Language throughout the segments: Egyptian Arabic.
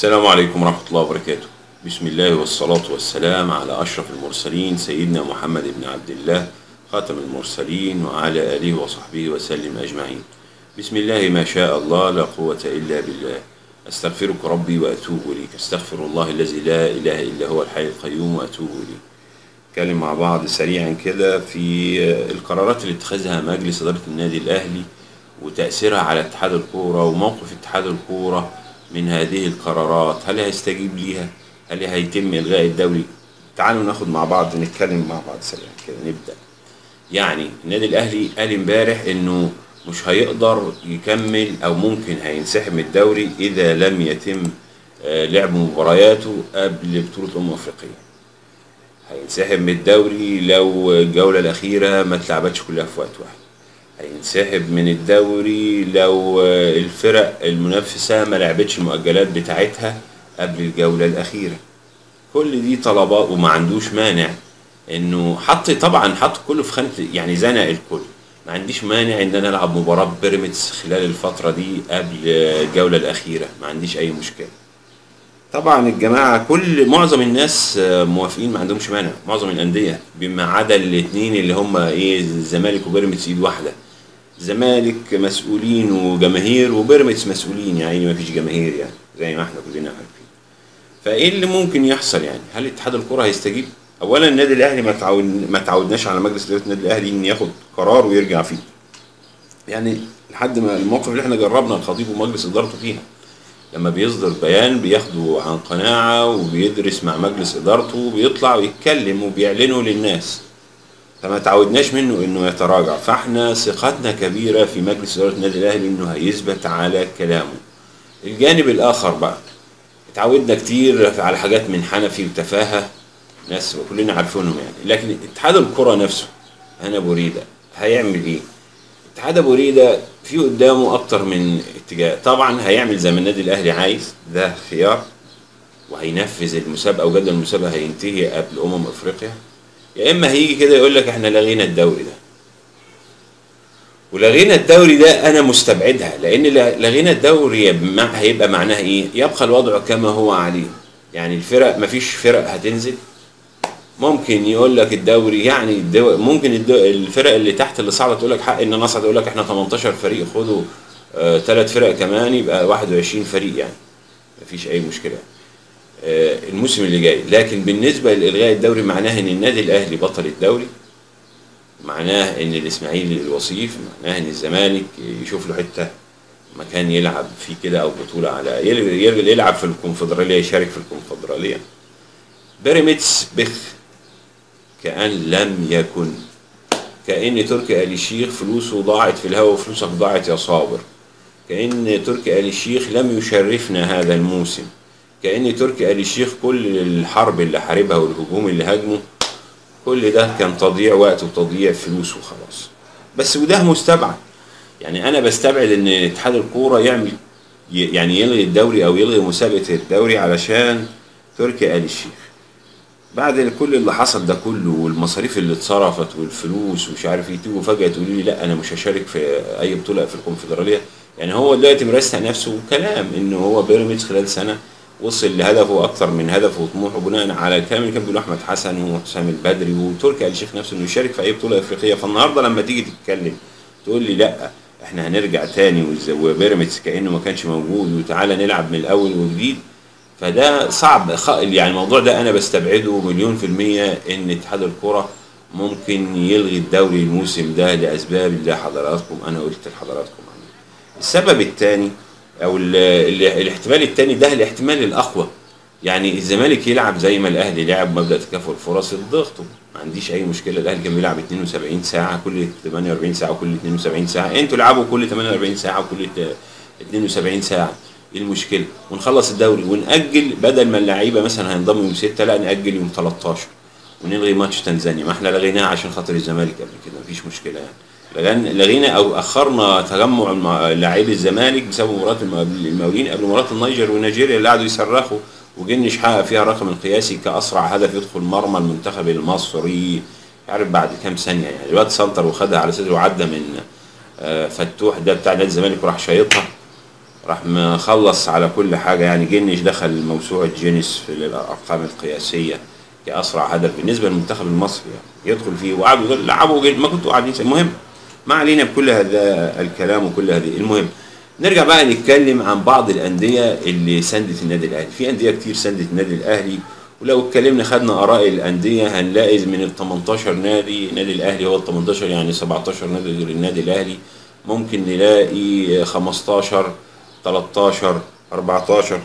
السلام عليكم ورحمة الله وبركاته بسم الله والصلاة والسلام على أشرف المرسلين سيدنا محمد بن عبد الله خاتم المرسلين وعلى آله وصحبه وسلم أجمعين بسم الله ما شاء الله لا قوة إلا بالله أستغفرك ربي وأتوب إليك أستغفر الله الذي لا إله إلا هو الحي القيوم وأتوب إليه نتكلم مع بعض سريعا كده في القرارات اللي اتخذها مجلس إدارة النادي الأهلي وتأثيرها على اتحاد الكورة وموقف اتحاد الكورة من هذه القرارات هل هيستجيب ليها هل هيتم إلغاء الدوري تعالوا ناخد مع بعض نتكلم مع بعض سريعا كده نبدأ يعني النادي الأهلي قال امبارح إنه مش هيقدر يكمل أو ممكن هينسحب من الدوري إذا لم يتم آه، لعب مبارياته قبل بطولة أمم أفريقيا هينسحب من الدوري لو الجولة الأخيرة ما اتلعبتش كلها في وقت واحد هينسحب من الدوري لو آه، الفرق المنافسة ما لعبتش المؤجلات بتاعتها قبل الجولة الأخيرة كل دي طلبات وما عندوش مانع انه حط طبعا حط كله في خانة يعني زنق الكل ما عنديش مانع ان انا العب مباراة بيراميدز خلال الفترة دي قبل الجولة الأخيرة ما عنديش أي مشكلة طبعا الجماعة كل معظم الناس آه، موافقين ما عندهمش مانع معظم الأندية بما عدا الاثنين اللي هم ايه الزمالك وبيراميدز ايد واحدة الزمالك مسؤولين وجماهير وبيراميدز مسؤولين يعني ما فيش جماهير يعني زي ما احنا كلنا عارفين فايه اللي ممكن يحصل يعني هل اتحاد الكرة هيستجيب اولا النادي الاهلي ما تعود ما تعودناش على مجلس اداره النادي الاهلي ان ياخد قرار ويرجع فيه يعني لحد ما الموقف اللي احنا جربنا الخطيب ومجلس ادارته فيها لما بيصدر بيان بياخده عن قناعة وبيدرس مع مجلس إدارته وبيطلع ويتكلم وبيعلنه للناس فما تعودناش منه انه يتراجع فاحنا ثقتنا كبيرة في مجلس إدارة النادي الأهلي انه هيثبت على كلامه الجانب الآخر بقى اتعودنا كتير على حاجات من حنفي وتفاهة ناس كلنا عارفينهم يعني لكن اتحاد الكرة نفسه هنا بوريدة هيعمل ايه اتحاد ابو ريده في قدامه اكتر من اتجاه طبعا هيعمل زي ما النادي الاهلي عايز ده خيار وهينفذ المسابقه وجدول المسابقه هينتهي قبل امم افريقيا يا اما هيجي كده يقول لك احنا لغينا الدوري ده ولغينا الدوري ده انا مستبعدها لان ل- لغينا الدوري يبقى- هيبقى معناها ايه يبقى الوضع كما هو عليه يعني الفرق مفيش فرق هتنزل ممكن يقول لك الدوري يعني الدو... ممكن الدو... الفرق اللي تحت اللي صعبه تقول لك حق ان انا اصعد يقول لك احنا 18 فريق خدوا ثلاث فرق كمان يبقى 21 فريق يعني مفيش اي مشكله آه، الموسم اللي جاي لكن بالنسبه لالغاء الدوري معناه ان النادي الاهلي بطل الدوري معناه ان الاسماعيلي الوصيف معناه ان الزمالك يشوف له حته مكان يلعب فيه كده او بطوله على يل- يل- يلعب في الكونفدراليه يشارك في الكونفدراليه بيراميدز بخ كأن لم يكن كأن تركي آل الشيخ فلوسه ضاعت في الهواء وفلوسك ضاعت يا صابر كأن تركي آل الشيخ لم يشرفنا هذا الموسم كأن تركي آل الشيخ كل الحرب اللي حاربها والهجوم اللي هاجمه كل ده كان تضييع وقت وتضييع فلوس وخلاص بس وده مستبعد يعني انا بستبعد ان اتحاد الكوره يعمل ي- يعني يلغي الدوري او يلغي مسابقه الدوري علشان تركي آل الشيخ بعد كل اللي حصل ده كله والمصاريف اللي اتصرفت والفلوس ومش عارف ايه تيجوا فجاه تقولوا لي لا انا مش هشارك في اي بطوله في الكونفدراليه يعني هو دلوقتي مرستق نفسه كلام ان هو بيراميدز خلال سنه وصل لهدفه اكتر من هدفه وطموحه بناء على الكلام اللي كان بيقوله احمد حسن وحسام البدري وتركي آل الشيخ نفسه انه يشارك في اي بطوله افريقيه فالنهارده لما تيجي تتكلم تقول لي لا احنا هنرجع تاني وز- وبيراميدز كانه ما كانش موجود وتعالى نلعب من الاول وجديد فده صعب خ- يعني الموضوع ده انا بستبعده مليون في المية ان اتحاد الكرة ممكن يلغي الدوري الموسم ده لاسباب اللي حضراتكم انا قلت لحضراتكم عنها. السبب الثاني او ال- ال- الاحتمال الثاني ده الاحتمال الاقوى يعني الزمالك يلعب زي ما الاهلي لعب مبدا تكافؤ الفرص الضغط ما عنديش اي مشكله الاهلي كان بيلعب 72 ساعه كل 48 ساعه وكل 72 ساعه انتوا العبوا كل 48 ساعه وكل ت- 72 ساعه ايه المشكله ونخلص الدوري ونأجل بدل ما اللعيبه مثلا هينضموا يوم 6 لا نأجل يوم 13 ونلغي ماتش تنزانيا ما احنا لغيناه عشان خاطر الزمالك قبل كده مفيش مشكله يعني لغن- لغينا او اخرنا تجمع الم- لاعبي الزمالك بسبب مباراه المقاول- المقاولين قبل مباراه النيجر ونيجيريا اللي قعدوا يصرخوا وجنش حقق فيها الرقم القياسي كاسرع هدف يدخل مرمى المنتخب المصري مش عارف بعد كام ثانيه يعني الواد سنتر وخدها على صدره وعدى من آه، فتوح ده بتاع نادي الزمالك وراح شايطها راح مخلص على كل حاجه يعني جنش دخل موسوعه جينيس في الارقام القياسيه كاسرع هدف بالنسبه للمنتخب المصري يعني يدخل فيه وقعدوا يقول لعبوا جد- ما كنتوا قاعدين المهم ما علينا بكل هذا الكلام وكل هذه المهم نرجع بقى نتكلم عن بعض الانديه اللي سندت النادي الاهلي في انديه كتير سندت النادي الاهلي ولو اتكلمنا خدنا اراء الانديه هنلاقي من ال 18 نادي النادي الاهلي هو ال 18 يعني 17 نادي غير النادي الاهلي ممكن نلاقي 15 13 14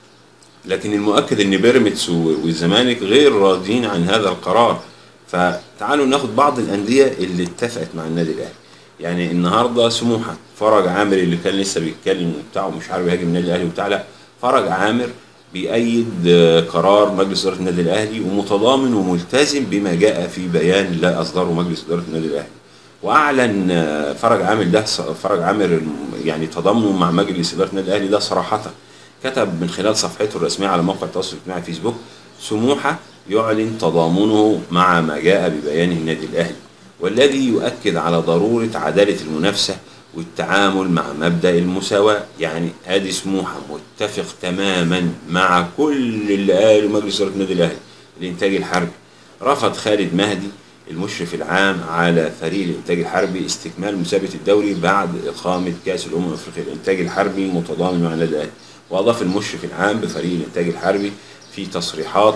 لكن المؤكد ان بيراميدز و- والزمالك غير راضيين عن هذا القرار فتعالوا ناخد بعض الانديه اللي اتفقت مع النادي الاهلي يعني النهارده سموحه فرج عامر اللي كان لسه بيتكلم وبتاع ومش عارف يهاجم النادي الاهلي وبتاع لا فرج عامر بيأيد آه، قرار مجلس اداره النادي الاهلي ومتضامن وملتزم بما جاء في بيان لا اصدره مجلس اداره النادي الاهلي واعلن آه، فرج عامر ده فرج عامر يعني تضامنه مع مجلس اداره النادي الاهلي ده صراحه كتب من خلال صفحته الرسميه على موقع التواصل الاجتماعي فيسبوك سموحه يعلن تضامنه مع ما جاء ببيان النادي الاهلي والذي يؤكد على ضروره عداله المنافسه والتعامل مع مبدا المساواه يعني ادي سموحه متفق تماما مع كل اللي قاله مجلس اداره النادي الاهلي الانتاج الحربي رفض خالد مهدي المشرف العام على فريق الانتاج الحربي استكمال مسابقه الدوري بعد اقامه كاس الامم الافريقيه الانتاج الحربي متضامن مع النادي الاهلي واضاف المشرف العام بفريق الانتاج الحربي في تصريحات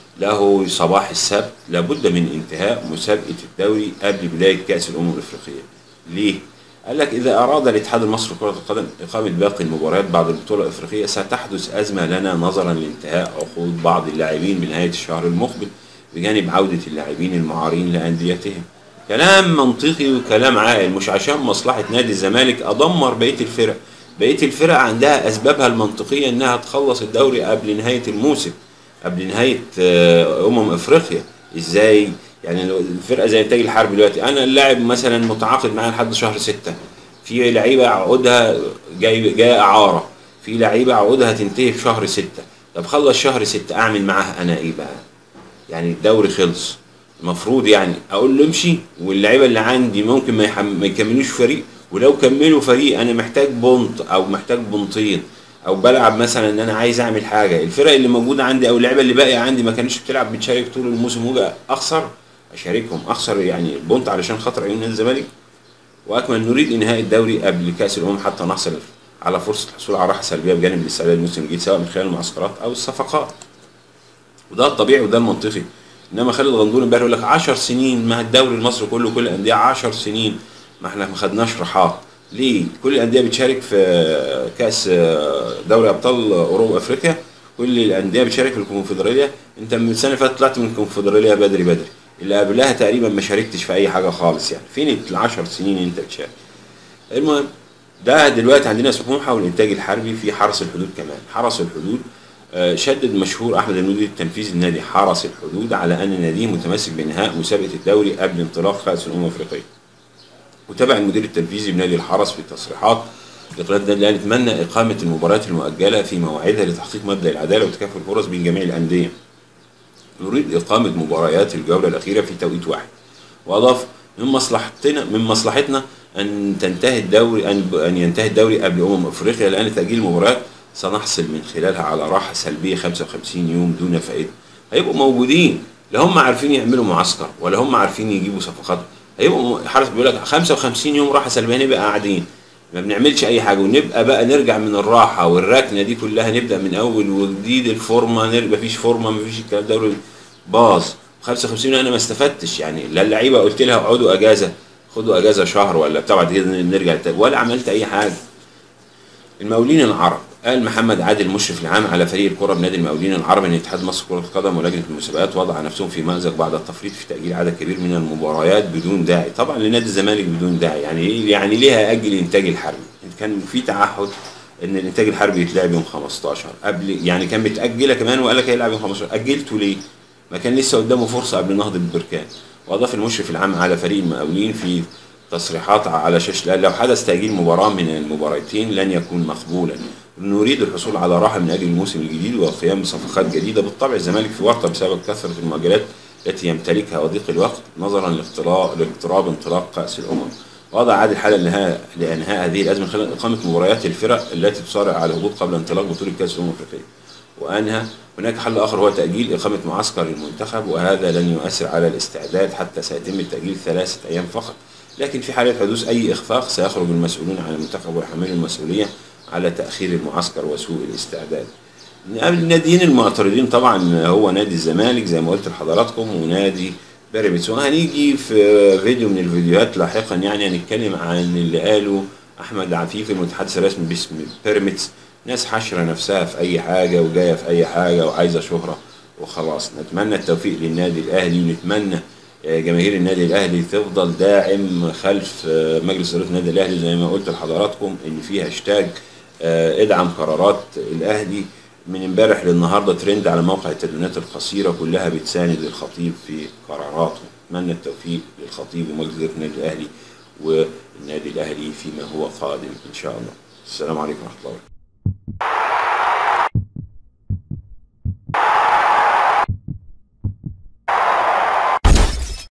له صباح السبت لابد من انتهاء مسابقه الدوري قبل بدايه كاس الامم الافريقيه ليه قال لك اذا اراد الاتحاد المصري لكره القدم اقامه باقي المباريات بعد البطوله الافريقيه ستحدث ازمه لنا نظرا لانتهاء عقود بعض اللاعبين بنهايه الشهر المقبل بجانب عوده اللاعبين المعارين لانديتهم كلام منطقي وكلام عاقل مش عشان مصلحه نادي الزمالك ادمر بقيه الفرق بقيه الفرق عندها اسبابها المنطقيه انها تخلص الدوري قبل نهايه الموسم قبل نهايه آه، امم افريقيا ازاي يعني لو الفرقه زي انتاج الحرب دلوقتي انا اللاعب مثلا متعاقد معاه لحد شهر ستة في لعيبه عقودها جاي جايه اعاره في لعيبه عقودها تنتهي في شهر ستة طب خلص شهر ستة اعمل معاها انا ايه بقى يعني الدوري خلص المفروض يعني اقول له امشي واللعيبه اللي عندي ممكن ما, يحم... ما يكملوش فريق ولو كملوا فريق انا محتاج بونت او محتاج بونتين او بلعب مثلا ان انا عايز اعمل حاجه الفرق اللي موجوده عندي او اللعيبه اللي باقيه عندي ما كانتش بتلعب بتشارك طول الموسم وجا اخسر اشاركهم اخسر يعني بونت علشان خاطر عيون نادي الزمالك واكمل نريد انهاء الدوري قبل كاس الامم حتى نحصل على فرصه الحصول على راحه سلبيه بجانب الاستعداد للموسم الجديد سواء من خلال المعسكرات او الصفقات وده الطبيعي وده المنطقي انما خالد غندور امبارح يقول لك 10 سنين مع الدوري المصري كله كل الانديه 10 سنين ما احنا ما خدناش راحات ليه كل الانديه بتشارك في كاس دوري ابطال اوروبا افريقيا كل الانديه بتشارك في الكونفدراليه انت من السنه اللي فاتت طلعت من الكونفدراليه بدري بدري اللي قبلها تقريبا ما شاركتش في اي حاجه خالص يعني فين ال 10 سنين انت بتشارك المهم ده دلوقتي عندنا سموحه والانتاج الحربي في حرس الحدود كمان حرس الحدود آه، شدد مشهور احمد المدير التنفيذي لنادي حرس الحدود على ان ناديه متمسك بانهاء مسابقه الدوري قبل انطلاق كاس الامم الافريقيه. وتابع المدير التنفيذي بنادي الحرس في تصريحات لقناه النادي الاهلي نتمنى اقامه المباريات المؤجله في مواعيدها لتحقيق مبدا العداله وتكافؤ الفرص بين جميع الانديه. نريد اقامه مباريات الجوله الاخيره في توقيت واحد. واضاف من مصلحتنا من مصلحتنا ان تنتهي الدوري ان ان ينتهي الدوري قبل امم افريقيا لان تاجيل المباريات سنحصل من خلالها على راحه سلبيه 55 يوم دون فائده. هيبقوا موجودين لا هم عارفين يعملوا معسكر ولا هم عارفين يجيبوا صفقات هيبقوا حرس بيقول لك 55 يوم راحه سلبيه نبقى قاعدين ما بنعملش اي حاجه ونبقى بقى نرجع من الراحه والركنه دي كلها نبدا من اول وجديد الفورمه نرجع مفيش فورمه مفيش الكلام ده باظ 55 انا ما استفدتش يعني لا اللعيبه قلت لها اقعدوا اجازه خدوا اجازه شهر ولا بتاع بعد كده نرجع تاني ولا عملت اي حاجه المقاولين العرب قال محمد عادل المشرف العام على فريق الكره بنادي المقاولين العرب ان اتحاد مصر كره القدم ولجنه المسابقات وضع نفسهم في مازق بعد التفريط في تاجيل عدد كبير من المباريات بدون داعي طبعا لنادي الزمالك بدون داعي يعني ايه يعني ليه هاجل الانتاج الحربي كان في تعهد ان الانتاج الحربي يتلعب يوم 15 قبل يعني كان متاجله كمان وقال لك هيلعب يوم 15 اجلته ليه ما كان لسه قدامه فرصه قبل نهضه البركان واضاف المشرف العام على فريق المقاولين في تصريحات على شاشه لو حدث تاجيل مباراه من المباراتين لن يكون مقبولا نريد الحصول على راحه من اجل الموسم الجديد والقيام بصفقات جديده بالطبع الزمالك في ورطه بسبب كثره المؤجلات التي يمتلكها وضيق الوقت نظرا لاقتراب لاقتراب انطلاق كاس الامم وضع عادل حالة لإنهاء لإنهاء هذه الأزمة خلال إقامة مباريات الفرق التي تصارع على الهبوط قبل انطلاق بطولة كأس الأمم الأفريقية. وأنهى هناك حل آخر هو تأجيل إقامة معسكر المنتخب وهذا لن يؤثر على الاستعداد حتى سيتم التأجيل ثلاثة أيام فقط. لكن في حالة حدوث أي إخفاق سيخرج المسؤولون عن المنتخب ويحملوا المسؤولية على تأخير المعسكر وسوء الاستعداد. الناديين المعترضين طبعا هو نادي الزمالك زي ما قلت لحضراتكم ونادي بيراميدز وهنيجي في فيديو من الفيديوهات لاحقا يعني هنتكلم عن اللي قاله احمد عفيف المتحدث الرسمي باسم بيراميدز ناس حشره نفسها في اي حاجه وجايه في اي حاجه وعايزه شهره وخلاص نتمنى التوفيق للنادي الاهلي ونتمنى جماهير النادي الاهلي تفضل داعم خلف مجلس اداره النادي الاهلي زي ما قلت لحضراتكم ان في هاشتاج ادعم قرارات الاهلي من امبارح للنهارده ترند على موقع التدوينات القصيره كلها بتساند الخطيب في قراراته اتمنى التوفيق للخطيب ومجلس اداره النادي الاهلي والنادي الاهلي فيما هو قادم ان شاء الله السلام عليكم ورحمه الله وبركاته